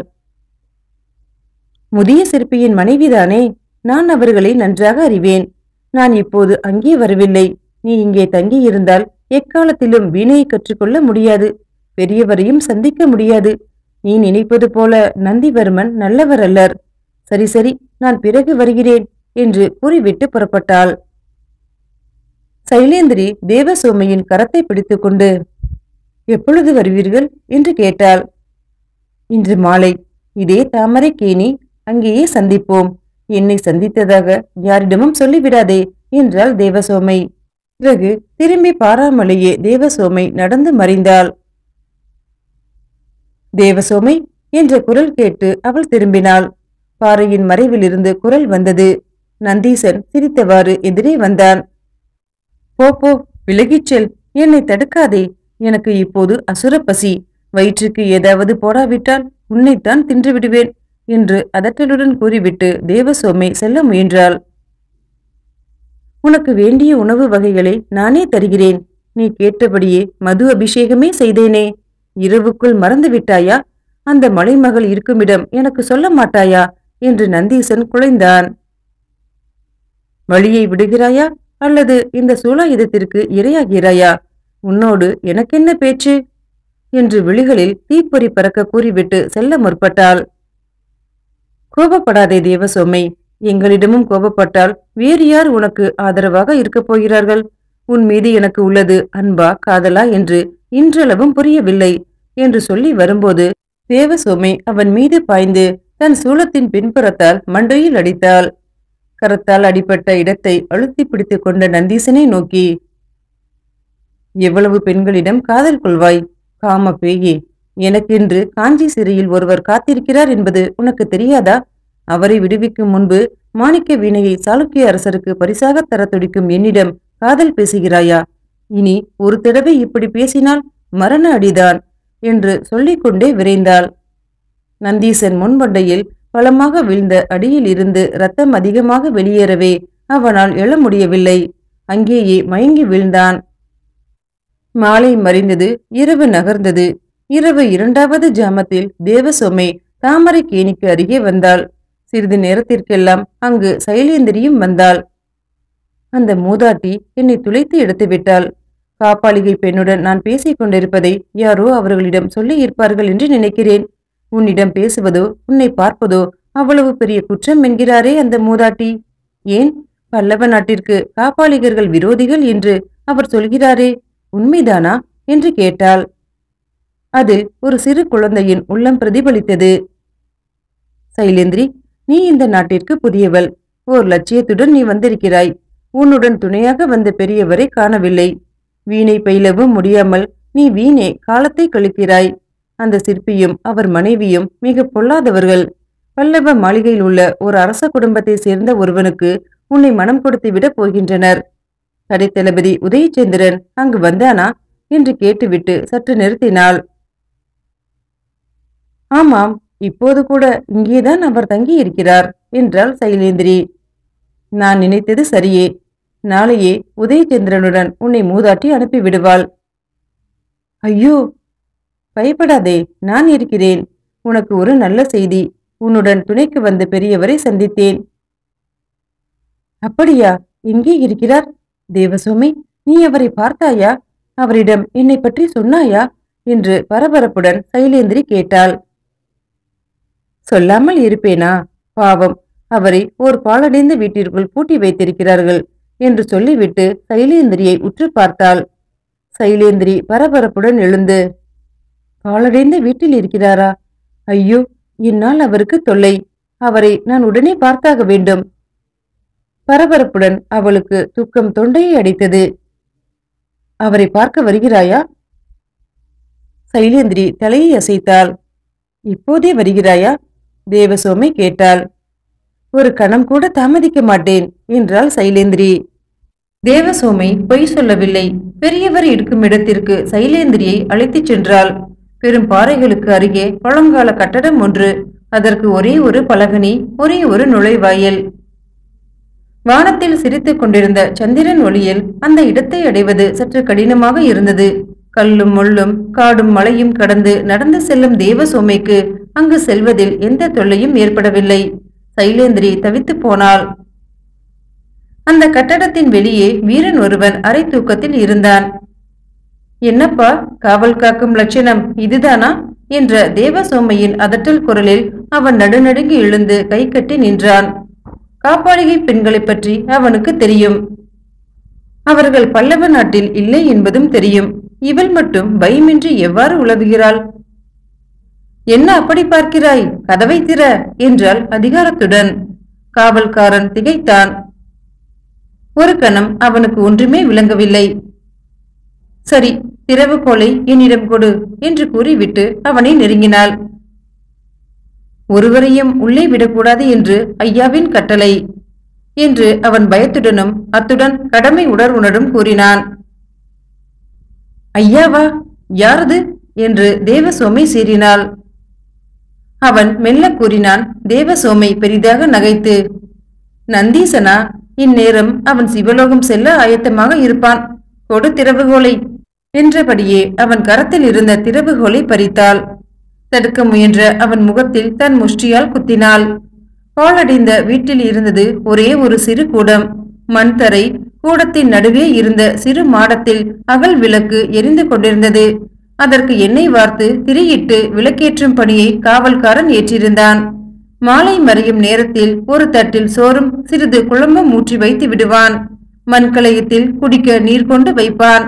முதிய சிற்பியின் மனைவிதானே நான் அவர்களை நன்றாக அறிவேன் நான் இப்போது அங்கே வரவில்லை நீ இங்கே தங்கியிருந்தால் எக்காலத்திலும் வீணையை கற்றுக்கொள்ள முடியாது பெரியவரையும் சந்திக்க முடியாது நீ நினைப்பது போல நந்திவர்மன் நல்லவர் அல்லர் சரி சரி நான் பிறகு வருகிறேன் என்று கூறிவிட்டு புறப்பட்டாள் சைலேந்திரி தேவசோமையின் கரத்தை பிடித்துக்கொண்டு எப்பொழுது வருவீர்கள் என்று கேட்டாள் இன்று மாலை இதே தாமரை கேணி அங்கேயே சந்திப்போம் என்னை சந்தித்ததாக யாரிடமும் சொல்லிவிடாதே என்றாள் தேவசோமை பிறகு திரும்பி பாராமலேயே தேவசோமை நடந்து மறைந்தாள் தேவசோமை என்ற குரல் கேட்டு அவள் திரும்பினாள் பாறையின் மறைவிலிருந்து குரல் வந்தது நந்தீசன் சிரித்தவாறு எதிரே வந்தான் போ போ விலகிச் செல் என்னை தடுக்காதே எனக்கு இப்போது அசுர பசி வயிற்றுக்கு ஏதாவது போடாவிட்டால் உன்னைத்தான் தின்று விடுவேன் என்று அதட்டலுடன் கூறிவிட்டு தேவசோமை செல்ல முயன்றாள் உனக்கு வேண்டிய உணவு வகைகளை நானே தருகிறேன் நீ கேட்டபடியே மது அபிஷேகமே செய்தேனே இரவுக்குள் மறந்து விட்டாயா அந்த மலைமகள் இருக்குமிடம் எனக்கு சொல்ல மாட்டாயா என்று நந்தீசன் குழைந்தான் வழியை விடுகிறாயா அல்லது இந்த சூலாயுதத்திற்கு இரையாகிறாயா உன்னோடு எனக்கென்ன பேச்சு என்று விழிகளில் தீப்பொறி பறக்க கூறிவிட்டு செல்ல முற்பட்டாள் கோபப்படாதே தேவசோமை எங்களிடமும் கோபப்பட்டால் வேறு யார் உனக்கு ஆதரவாக இருக்கப் போகிறார்கள் உன் மீது எனக்கு உள்ளது அன்பா காதலா என்று இன்றளவும் புரியவில்லை என்று சொல்லி வரும்போது தேவசோமை அவன் மீது பாய்ந்து தன் சூலத்தின் பின்புறத்தால் மண்டையில் அடித்தாள் கரத்தால் அடிபட்ட இடத்தை அழுத்தி பிடித்துக் கொண்ட நந்தீசனை நோக்கி எவ்வளவு பெண்களிடம் காதல் கொள்வாய் காம பேயே எனக்கென்று காஞ்சி சிறையில் ஒருவர் காத்திருக்கிறார் என்பது உனக்கு தெரியாதா அவரை விடுவிக்கும் முன்பு மாணிக்க வீணையை சாளுக்கிய அரசருக்கு பரிசாக தர துடிக்கும் என்னிடம் காதல் பேசுகிறாயா இனி ஒரு தடவை இப்படி பேசினால் மரண அடிதான் என்று சொல்லிக்கொண்டே விரைந்தாள் நந்தீசன் முன்மண்டையில் பலமாக வீழ்ந்த அடியில் இருந்து ரத்தம் அதிகமாக வெளியேறவே அவனால் எழ முடியவில்லை அங்கேயே மயங்கி வீழ்ந்தான் மாலை மறைந்தது இரவு நகர்ந்தது இரவு இரண்டாவது ஜாமத்தில் தேவசோமை தாமரை கேணிக்கு அருகே வந்தாள் சிறிது நேரத்திற்கெல்லாம் அங்கு சைலேந்திரியும் வந்தாள் அந்த மூதாட்டி என்னை துளைத்து எடுத்து விட்டாள் காப்பாளிகை பெண்ணுடன் நான் பேசிக் கொண்டிருப்பதை யாரோ அவர்களிடம் சொல்லி இருப்பார்கள் என்று நினைக்கிறேன் உன்னிடம் பேசுவதோ உன்னை பார்ப்பதோ அவ்வளவு பெரிய குற்றம் என்கிறாரே அந்த மூதாட்டி ஏன் பல்லவ நாட்டிற்கு காப்பாளிகர்கள் விரோதிகள் என்று அவர் சொல்கிறாரே உண்மைதானா என்று கேட்டாள் அதில் ஒரு சிறு குழந்தையின் உள்ளம் பிரதிபலித்தது சைலேந்திரி நீ இந்த நாட்டிற்கு புதியவள் ஓர் லட்சியத்துடன் நீ வந்திருக்கிறாய் உன்னுடன் துணையாக வந்த பெரியவரை காணவில்லை வீணை பயிலவும் முடியாமல் நீ வீணே காலத்தை கழிக்கிறாய் அந்த சிற்பியும் அவர் மனைவியும் மிக பொல்லாதவர்கள் பல்லவ மாளிகையில் உள்ள ஒரு அரச குடும்பத்தை சேர்ந்த ஒருவனுக்கு உன்னை மனம் கொடுத்து விடப் போகின்றனர் படைத்தளபதி உதயச்சந்திரன் அங்கு வந்தானா என்று கேட்டுவிட்டு சற்று நிறுத்தினாள் ஆமாம் இப்போது கூட இங்கேதான் அவர் தங்கி இருக்கிறார் என்றாள் சைலேந்திரி நான் நினைத்தது சரியே நாளையே உதயச்சந்திரனுடன் உன்னை மூதாட்டி அனுப்பிவிடுவாள் ஐயோ பயப்படாதே நான் இருக்கிறேன் உனக்கு ஒரு நல்ல செய்தி உன்னுடன் துணைக்கு வந்த பெரியவரை சந்தித்தேன் அப்படியா எங்கே இருக்கிறார் தேவசோமி நீ அவரை பார்த்தாயா அவரிடம் என்னை பற்றி சொன்னாயா என்று பரபரப்புடன் சைலேந்திரி கேட்டாள் சொல்லாமல் இருப்பேனா பாவம் அவரை ஓர் பாழடைந்த வீட்டிற்குள் பூட்டி வைத்திருக்கிறார்கள் என்று சொல்லிவிட்டு சைலேந்திரியை உற்று பார்த்தாள் சைலேந்திரி பரபரப்புடன் எழுந்து பாழடைந்த வீட்டில் இருக்கிறாரா ஐயோ என்னால் அவருக்கு தொல்லை அவரை நான் உடனே பார்த்தாக வேண்டும் பரபரப்புடன் அவளுக்கு துக்கம் தொண்டையை அடித்தது அவரை பார்க்க வருகிறாயா சைலேந்திரி தலையை அசைத்தாள் இப்போதே வருகிறாயா தேவசோமை கேட்டாள் ஒரு கணம் கூட தாமதிக்க மாட்டேன் என்றாள் சைலேந்திரி தேவசோமை பொய் சொல்லவில்லை பெரியவர் இருக்கும் இடத்திற்கு சைலேந்திரியை அழைத்துச் சென்றாள் பெரும் பாறைகளுக்கு அருகே பழங்கால கட்டடம் ஒன்று அதற்கு ஒரே ஒரு பலகனி ஒரே ஒரு நுழைவாயில் வானத்தில் சிரித்துக் கொண்டிருந்த சந்திரன் ஒளியில் அந்த இடத்தை அடைவது சற்று கடினமாக இருந்தது கல்லும் முள்ளும் காடும் மலையும் கடந்து நடந்து செல்லும் தேவசோமைக்கு அங்கு செல்வதில் எந்த தொல்லையும் ஏற்படவில்லை சைலேந்திரி தவித்துப் போனாள் அந்த கட்டடத்தின் வெளியே வீரன் ஒருவன் அரை தூக்கத்தில் இருந்தான் என்னப்பா காவல் காக்கும் லட்சணம் இதுதானா என்ற தேவசோமையின் அதட்டல் குரலில் அவன் நடுநடுங்கி எழுந்து கை கட்டி நின்றான் காப்பாளிகை பெண்களைப் பற்றி அவனுக்கு தெரியும் அவர்கள் பல்லவ நாட்டில் இல்லை என்பதும் தெரியும் இவள் மட்டும் பயமின்றி எவ்வாறு உலவுகிறாள் என்ன அப்படி பார்க்கிறாய் கதவை திற என்றாள் அதிகாரத்துடன் காவல்காரன் திகைத்தான் ஒரு கணம் அவனுக்கு ஒன்றுமே விளங்கவில்லை சரி திறவுகோலை என்னிடம் கொடு என்று கூறிவிட்டு அவனை நெருங்கினாள் ஒருவரையும் உள்ளே விடக்கூடாது என்று ஐயாவின் கட்டளை என்று அவன் பயத்துடனும் அத்துடன் கடமை உணர்வுணரும் கூறினான் ஐயாவா யாரது என்று தேவசோமை சீறினாள் அவன் மெல்ல கூறினான் தேவசோமை பெரிதாக நகைத்து நந்தீசனா இந்நேரம் அவன் சிவலோகம் செல்ல ஆயத்தமாக இருப்பான் கொடு திறவுகோலை என்றபடியே அவன் கரத்தில் இருந்த திறவுகோலை பறித்தாள் தடுக்க முயன்ற அவன் முகத்தில் தன் முஷ்டியால் குத்தினாள் பாழடைந்த வீட்டில் இருந்தது ஒரே ஒரு சிறு கூடம் மண் தரை கூடத்தின் நடுவே இருந்த சிறு மாடத்தில் அகல் விளக்கு எரிந்து கொண்டிருந்தது அதற்கு எண்ணெய் வார்த்து திரியிட்டு விளக்கேற்றும் பணியை காவல்காரன் ஏற்றிருந்தான் மாலை மறையும் நேரத்தில் ஒரு தட்டில் சோறும் சிறிது குழம்பும் ஊற்றி வைத்து விடுவான் மண்கலயத்தில் குடிக்க நீர் கொண்டு வைப்பான்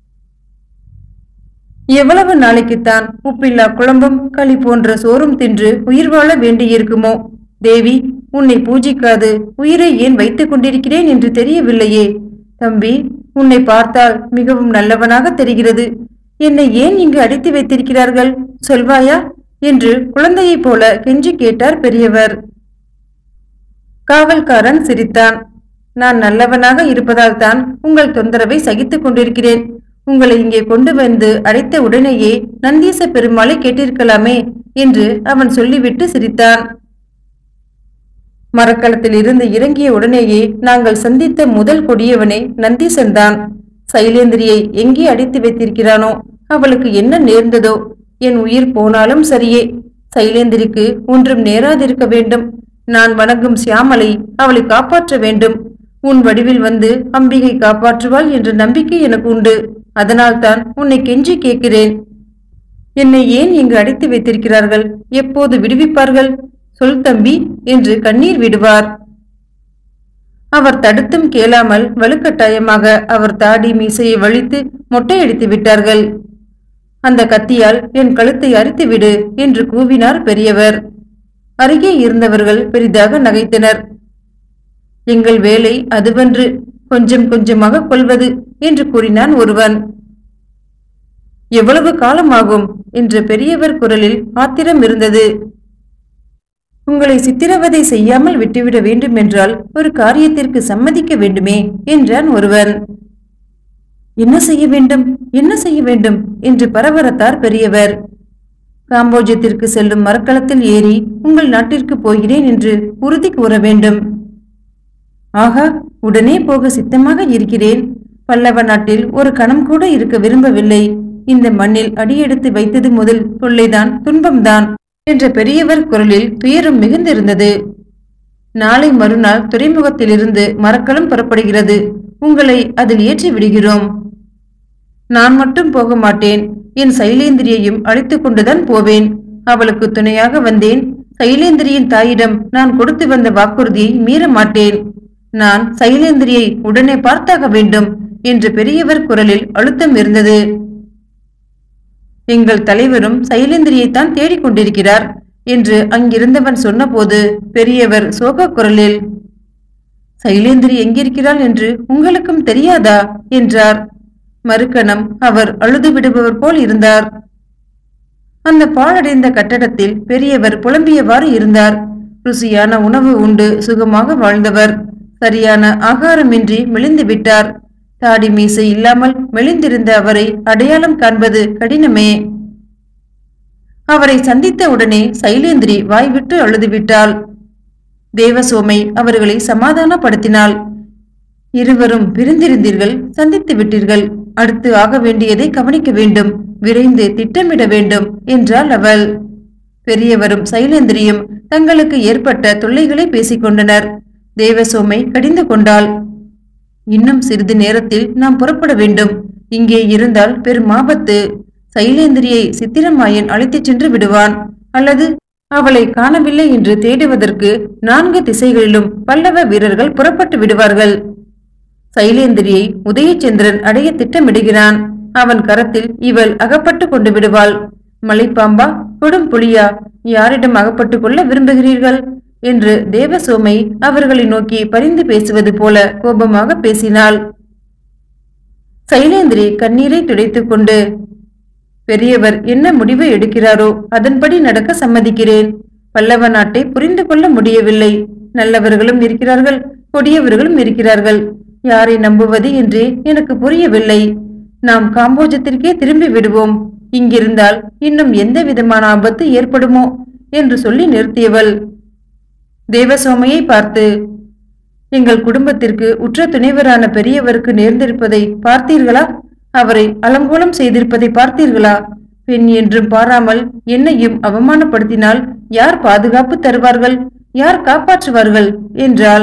எவ்வளவு நாளைக்குத்தான் உப்பில்லா குழம்பும் களி போன்ற சோறும் தின்று உயிர் வாழ வேண்டியிருக்குமோ தேவி உன்னை பூஜிக்காது உயிரை ஏன் வைத்துக் கொண்டிருக்கிறேன் என்று தெரியவில்லையே தம்பி உன்னை பார்த்தால் மிகவும் நல்லவனாக தெரிகிறது என்னை ஏன் இங்கு அடைத்து வைத்திருக்கிறார்கள் சொல்வாயா என்று குழந்தையைப் போல கெஞ்சி கேட்டார் பெரியவர் காவல்காரன் சிரித்தான் நான் நல்லவனாக இருப்பதால் தான் உங்கள் தொந்தரவை சகித்துக் கொண்டிருக்கிறேன் உங்களை இங்கே கொண்டு வந்து அடைத்த உடனேயே நந்தீச பெருமாளை கேட்டிருக்கலாமே என்று அவன் சொல்லிவிட்டு சிரித்தான் மரக்கலத்தில் இருந்து இறங்கிய உடனேயே நாங்கள் சந்தித்த முதல் கொடியவனே நந்தீசன் தான் சைலேந்திரியை எங்கே அடித்து வைத்திருக்கிறானோ அவளுக்கு என்ன நேர்ந்ததோ என் உயிர் போனாலும் சரியே சைலேந்திரிக்கு ஒன்றும் நேராதிருக்க வேண்டும் நான் வணங்கும் சியாமலை அவளை காப்பாற்ற வேண்டும் உன் வடிவில் வந்து அம்பிகை காப்பாற்றுவாள் என்ற நம்பிக்கை எனக்கு உண்டு அதனால்தான் உன்னை கெஞ்சி கேட்கிறேன் என்னை ஏன் இங்கு அடைத்து வைத்திருக்கிறார்கள் எப்போது விடுவிப்பார்கள் சொல் தம்பி என்று கண்ணீர் விடுவார் அவர் தடுத்தும் கேளாமல் வலுக்கட்டாயமாக அவர் தாடி மீசையை வலித்து மொட்டையடித்து விட்டார்கள் அந்த கத்தியால் என் கழுத்தை அரித்து விடு என்று கூவினார் பெரியவர் அருகே இருந்தவர்கள் பெரிதாக நகைத்தனர் எங்கள் வேலை அதுவன்று கொஞ்சம் கொஞ்சமாக கொள்வது என்று கூறினான் ஒருவன் எவ்வளவு காலமாகும் என்ற பெரியவர் குரலில் ஆத்திரம் இருந்தது உங்களை சித்திரவதை செய்யாமல் விட்டுவிட வேண்டும் என்றால் ஒரு காரியத்திற்கு சம்மதிக்க வேண்டுமே என்றான் ஒருவன் என்ன செய்ய வேண்டும் என்ன செய்ய வேண்டும் என்று பரபரத்தார் பெரியவர் காம்போஜத்திற்கு செல்லும் மரக்கலத்தில் ஏறி உங்கள் நாட்டிற்கு போகிறேன் என்று உறுதி கூற வேண்டும் ஆகா உடனே போக சித்தமாக இருக்கிறேன் பல்லவ நாட்டில் ஒரு கணம் கூட இருக்க விரும்பவில்லை இந்த மண்ணில் அடியெடுத்து வைத்தது முதல் தொல்லைதான் துன்பம்தான் என்ற பெரியவர் குரலில் துயரம் மிகுந்திருந்தது நாளை மறுநாள் துறைமுகத்திலிருந்து மரக்கலம் புறப்படுகிறது உங்களை அதில் ஏற்றி விடுகிறோம் நான் மட்டும் போக மாட்டேன் என் சைலேந்திரியையும் அழைத்துக் கொண்டுதான் போவேன் அவளுக்கு துணையாக வந்தேன் சைலேந்திரியின் தாயிடம் நான் கொடுத்து வந்த வாக்குறுதியை மீற மாட்டேன் நான் சைலேந்திரியை உடனே பார்த்தாக வேண்டும் என்று பெரியவர் குரலில் அழுத்தம் இருந்தது எங்கள் தலைவரும் சைலேந்திரியைத்தான் தேடிக் கொண்டிருக்கிறார் என்று அங்கிருந்தவன் சொன்னபோது பெரியவர் சோக குரலில் சைலேந்திரி எங்கிருக்கிறாள் என்று உங்களுக்கும் தெரியாதா என்றார் மறுக்கணம் அவர் அழுது விடுபவர் போல் இருந்தார் அந்த பாழடைந்த கட்டடத்தில் பெரியவர் புலம்பியவாறு இருந்தார் ருசியான உணவு உண்டு சுகமாக வாழ்ந்தவர் சரியான ஆகாரமின்றி மெலிந்து விட்டார் தாடி மீசை இல்லாமல் மெலிந்திருந்த அவரை அடையாளம் காண்பது கடினமே அவரை சந்தித்த உடனே சைலேந்திரி வாய்விட்டு அழுதுவிட்டாள் தேவசோமை அவர்களை சமாதானப்படுத்தினாள் இருவரும் பிரிந்திருந்தீர்கள் சந்தித்து விட்டீர்கள் அடுத்து ஆக வேண்டியதை கவனிக்க வேண்டும் விரைந்து திட்டமிட வேண்டும் என்றாள் அவள் பெரியவரும் சைலேந்திரியும் தங்களுக்கு ஏற்பட்ட தொல்லைகளை பேசிக் கொண்டனர் தேவசோமை கடிந்து கொண்டாள் இன்னும் சிறிது நேரத்தில் நாம் புறப்பட வேண்டும் இங்கே இருந்தால் பெரும் ஆபத்து சைலேந்திரியை சித்திரமாயன் அழைத்துச் சென்று விடுவான் அல்லது அவளை காணவில்லை என்று தேடுவதற்கு நான்கு திசைகளிலும் பல்லவ வீரர்கள் புறப்பட்டு விடுவார்கள் சைலேந்திரியை உதயச்சந்திரன் அடைய திட்டமிடுகிறான் அவன் கரத்தில் இவள் அகப்பட்டு கொண்டு விடுவாள் மலைப்பாம்பா கொடும் புலியா யாரிடம் அகப்பட்டுக் கொள்ள விரும்புகிறீர்கள் என்று தேவசோமை அவர்களை நோக்கி பரிந்து பேசுவது போல கோபமாக பேசினாள் சைலேந்திரி கண்ணீரை துடைத்துக் கொண்டு பெரியவர் என்ன முடிவை எடுக்கிறாரோ அதன்படி நடக்க சம்மதிக்கிறேன் பல்லவ நாட்டை புரிந்து கொள்ள முடியவில்லை நல்லவர்களும் இருக்கிறார்கள் கொடியவர்களும் இருக்கிறார்கள் யாரை நம்புவது என்றே எனக்கு புரியவில்லை நாம் காம்போஜத்திற்கே திரும்பி விடுவோம் இங்கிருந்தால் இன்னும் எந்த விதமான ஆபத்து ஏற்படுமோ என்று சொல்லி நிறுத்தியவள் தேவசோமையை பார்த்து எங்கள் குடும்பத்திற்கு உற்ற துணைவரான பெரியவருக்கு நேர்ந்திருப்பதை பார்த்தீர்களா அவரை அலங்கோலம் செய்திருப்பதை பார்த்தீர்களா பெண் என்றும் பாராமல் என்னையும் அவமானப்படுத்தினால் யார் பாதுகாப்பு தருவார்கள் யார் காப்பாற்றுவார்கள் என்றாள்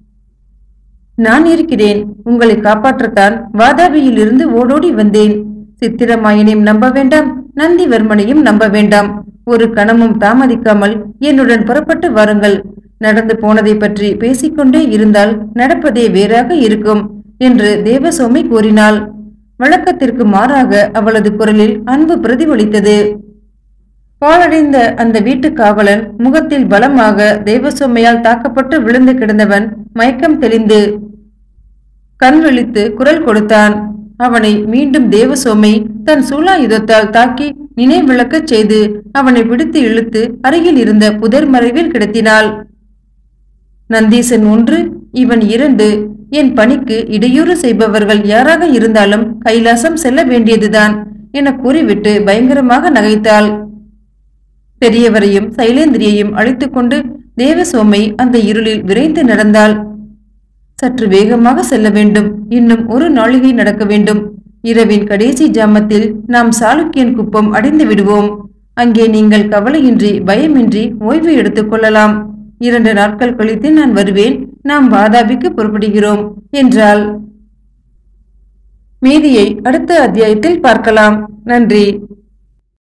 நான் இருக்கிறேன் உங்களை காப்பாற்றத்தான் வாதாபியில் இருந்து ஓடோடி வந்தேன் சித்திரமாயனையும் நம்ப வேண்டாம் நந்திவர்மனையும் நம்ப வேண்டாம் ஒரு கணமும் தாமதிக்காமல் என்னுடன் புறப்பட்டு வாருங்கள் நடந்து போனதை பற்றி பேசிக்கொண்டே இருந்தால் நடப்பதே வேறாக இருக்கும் என்று தேவசோமி கூறினாள் வழக்கத்திற்கு மாறாக அவளது குரலில் அன்பு பிரதிபலித்தது பாழடைந்த அந்த வீட்டு காவலன் முகத்தில் பலமாக தேவசோமையால் தாக்கப்பட்டு விழுந்து கிடந்தவன் மயக்கம் தெளிந்து கண் விழித்து குரல் கொடுத்தான் அவனை மீண்டும் தேவசோமை தன் சூலாயுதத்தால் தாக்கி நினைவிழக்கச் செய்து அவனை பிடித்து இழுத்து அருகில் இருந்த புதர் மறைவில் கிடத்தினாள் நந்தீசன் ஒன்று இவன் இரண்டு என் பணிக்கு இடையூறு செய்பவர்கள் யாராக இருந்தாலும் கைலாசம் செல்ல வேண்டியதுதான் என கூறிவிட்டு பயங்கரமாக நகைத்தாள் பெரியவரையும் சைலேந்திரியையும் அழைத்துக்கொண்டு தேவசோமை அந்த இருளில் விரைந்து நடந்தாள் சற்று வேகமாக செல்ல வேண்டும் இன்னும் ஒரு நாளிகை நடக்க வேண்டும் இரவின் கடைசி ஜாமத்தில் நாம் சாளுக்கியன் குப்பம் அடைந்து விடுவோம் அங்கே நீங்கள் கவலையின்றி பயமின்றி ஓய்வு எடுத்துக் கொள்ளலாம் இரண்டு நாட்கள் கழித்து நான் வருவேன் நாம் வாதாபிக்கு புறப்படுகிறோம் என்றாள் மீதியை அடுத்த அத்தியாயத்தில் பார்க்கலாம் நன்றி